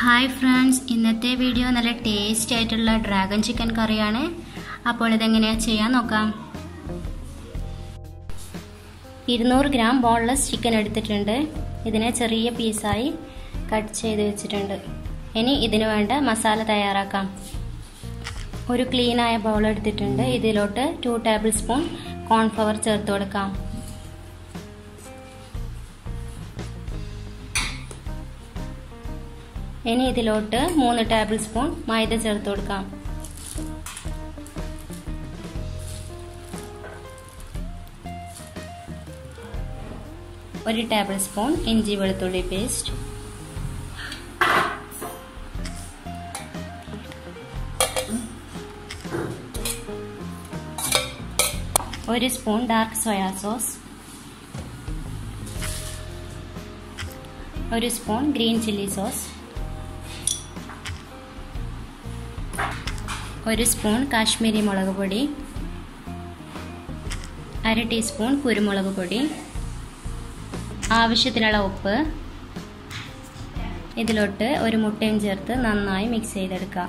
hi friends ഇന്നത്തെ video നല്ല tasty ആയിട്ടുള്ള ഡ്രാഗൺ ചിക്കൻ കറിയാണ് അപ്പോൾ ഇതെങ്ങനെയാണ് ചെയ്യാൻ നോക്കാം ഇരുന്നൂറ് ഗ്രാം ബോൺലെസ് ചിക്കൻ എടുത്തിട്ടുണ്ട് ഇതിനെ ചെറിയ പീസായി കട്ട് ചെയ്ത് വെച്ചിട്ടുണ്ട് ഇനി ഇതിനു വേണ്ട മസാല തയ്യാറാക്കാം ഒരു ക്ലീനായ ബൗൾ എടുത്തിട്ടുണ്ട് ഇതിലോട്ട് ടു ടേബിൾ സ്പൂൺ കോൺഫ്ലവർ ചേർത്ത് കൊടുക്കാം ഇനി ഇതിലോട്ട് മൂന്ന് ടേബിൾ സ്പൂൺ മൈദ ചേർത്ത് കൊടുക്കാം ഒരു ടേബിൾ സ്പൂൺ ഇഞ്ചി വെളുത്തുള്ളി പേസ്റ്റ് ഒരു സ്പൂൺ ഡാർക്ക് സോയാ സോസ് ഒരു സ്പൂൺ ഗ്രീൻ ചില്ലി സോസ് ഒരു സ്പൂൺ കാശ്മീരി മുളക് പൊടി അര ടീസ്പൂൺ കുരുമുളക് പൊടി ആവശ്യത്തിനുള്ള ഉപ്പ് ഇതിലോട്ട് ഒരു മുട്ടയും ചേർത്ത് നന്നായി മിക്സ് ചെയ്തെടുക്കുക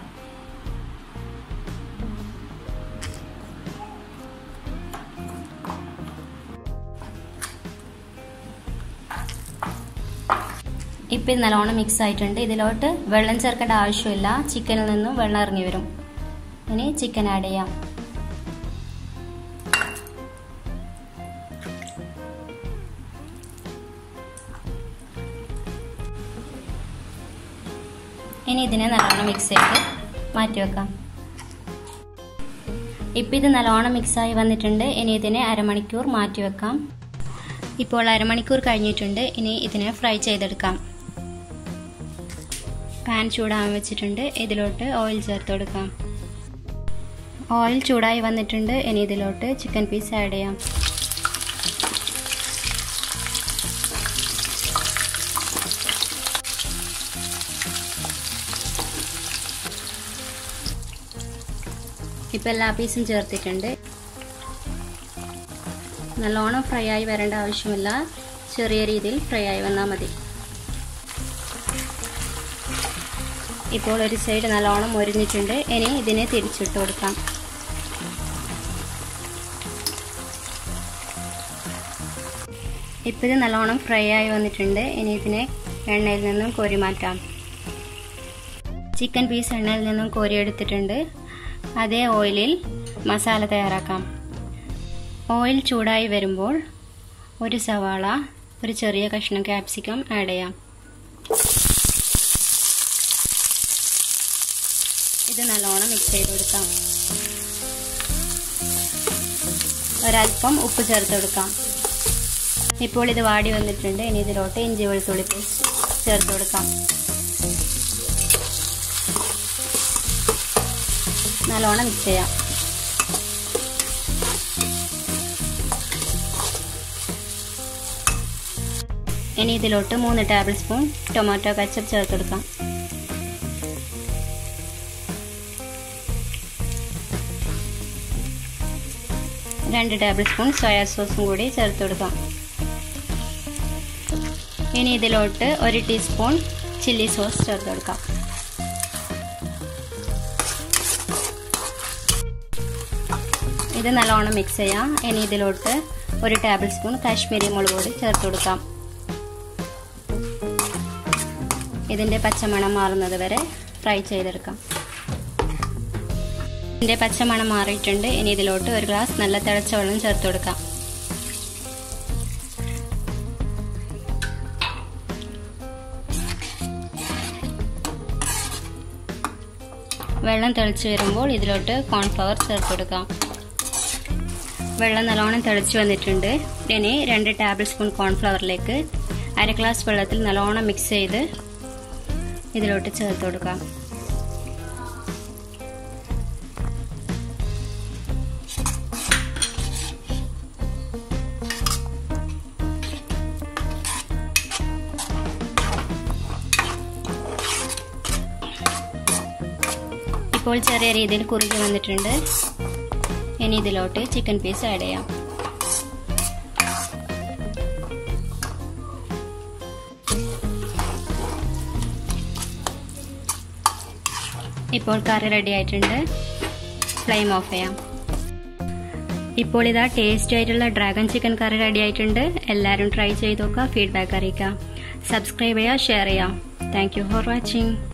ഇപ്പം ഇത് നല്ലോണം മിക്സ് ആയിട്ടുണ്ട് ഇതിലോട്ട് വെള്ളം ചേർക്കേണ്ട ആവശ്യമില്ല ചിക്കനിൽ നിന്നും വെള്ളം ഇറങ്ങി വരും ഇനി ചിക്കൻ ആഡ് ചെയ്യാം ഇനി ഇതിനെ നല്ലോണം മിക്സ് ചെയ്ത് മാറ്റി വെക്കാം ഇപ്പം ഇത് നല്ലോണം മിക്സായി വന്നിട്ടുണ്ട് ഇനി ഇതിനെ അരമണിക്കൂർ മാറ്റി വെക്കാം ഇപ്പോൾ അരമണിക്കൂർ കഴിഞ്ഞിട്ടുണ്ട് ഇനി ഇതിനെ ഫ്രൈ ചെയ്തെടുക്കാം പാൻ ചൂടാൻ വെച്ചിട്ടുണ്ട് ഇതിലോട്ട് ഓയിൽ ചേർത്ത് കൊടുക്കാം ഓയിൽ ചൂടായി വന്നിട്ടുണ്ട് ഇനി ഇതിലോട്ട് ചിക്കൻ പീസ് ആഡ് ചെയ്യാം ഇപ്പം എല്ലാ പീസും ചേർത്തിട്ടുണ്ട് നല്ലോണം ഫ്രൈ ആയി വരേണ്ട ആവശ്യമില്ല ചെറിയ രീതിയിൽ ഫ്രൈ ആയി വന്നാൽ മതി ഇപ്പോൾ ഒരു സൈഡ് നല്ലോണം മൊരിഞ്ഞിട്ടുണ്ട് ഇനി ഇതിനെ തിരിച്ചിട്ട് കൊടുക്കാം ഇപ്പോൾ ഇത് നല്ലോണം ഫ്രൈ ആയി വന്നിട്ടുണ്ട് ഇനി ഇതിനെ എണ്ണയിൽ നിന്നും കോരി മാറ്റാം ചിക്കൻ പീസ് എണ്ണയിൽ നിന്നും കോരി എടുത്തിട്ടുണ്ട് അതേ ഓയിലിൽ മസാല തയ്യാറാക്കാം ഓയിൽ ചൂടായി വരുമ്പോൾ ഒരു സവാള ഒരു ചെറിയ കഷ്ണം ക്യാപ്സിക്കം ആഡ് ചെയ്യാം ഇത് നല്ലോണം മിക്സ് ചെയ്ത് കൊടുക്കാം ഒരല്പം ഉപ്പ് ചേർത്ത് കൊടുക്കാം ഇപ്പോൾ ഇത് വാടി വന്നിട്ടുണ്ട് ഇനി ഇതിലോട്ട് ഇഞ്ചി വെളുത്തുള്ളി പേസ്റ്റ് ചേർത്ത് കൊടുക്കാം നല്ലോണം മിക്സ് ചെയ്യാം ഇനി ഇതിലോട്ട് മൂന്ന് ടേബിൾ സ്പൂൺ ടൊമാറ്റോ കച്ചപ്പ് ചേർത്ത് കൊടുക്കാം രണ്ട് ടേബിൾ സ്പൂൺ സോയാ സോസും കൂടി ചേർത്ത് കൊടുക്കാം ഇനി ഇതിലോട്ട് ഒരു ടീസ്പൂൺ ചില്ലി സോസ് ചേർത്ത് കൊടുക്കാം ഇത് നല്ലോണം മിക്സ് ചെയ്യാം ഇനി ഇതിലോട്ട് ഒരു ടേബിൾ സ്പൂൺ കാശ്മീരി മുളക് പൊടി ചേർത്ത് കൊടുക്കാം ഇതിൻ്റെ പച്ചമണം മാറുന്നത് വരെ ഫ്രൈ ചെയ്തെടുക്കാം ഇതിൻ്റെ പച്ചമണം മാറിയിട്ടുണ്ട് ഇനി ഇതിലോട്ട് ഒരു ഗ്ലാസ് നല്ല തിളച്ച വെള്ളം ചേർത്ത് കൊടുക്കാം വെള്ളം തിളച്ച് വരുമ്പോൾ ഇതിലോട്ട് കോൺഫ്ലവർ ചേർത്ത് കൊടുക്കാം വെള്ളം നല്ലോണം തിളച്ച് വന്നിട്ടുണ്ട് ഇനി രണ്ട് ടേബിൾ സ്പൂൺ കോൺഫ്ലവറിലേക്ക് അര ഗ്ലാസ് വെള്ളത്തിൽ നല്ലോണം മിക്സ് ചെയ്ത് ഇതിലോട്ട് ചേർത്ത് കൊടുക്കാം ഇപ്പോൾ ചെറിയ രീതിയിൽ കുറുകി വന്നിട്ടുണ്ട് ഇനി ഇതിലോട്ട് ചിക്കൻ പീസ് ആഡ് ചെയ്യാം ഇപ്പോൾ കറി റെഡി ആയിട്ടുണ്ട് ഫ്ലെയിം ഓഫ് ചെയ്യാം ഇപ്പോൾ ഇതാ ടേസ്റ്റി ആയിട്ടുള്ള ഡ്രാഗൺ ചിക്കൻ കറി റെഡി ആയിട്ടുണ്ട് എല്ലാവരും ട്രൈ ചെയ്ത് നോക്കുക ഫീഡ്ബാക്ക് അറിയിക്കുക സബ്സ്ക്രൈബ് ചെയ്യുക ഷെയർ ചെയ്യുക താങ്ക് യു ഫോർ വാച്ചിങ്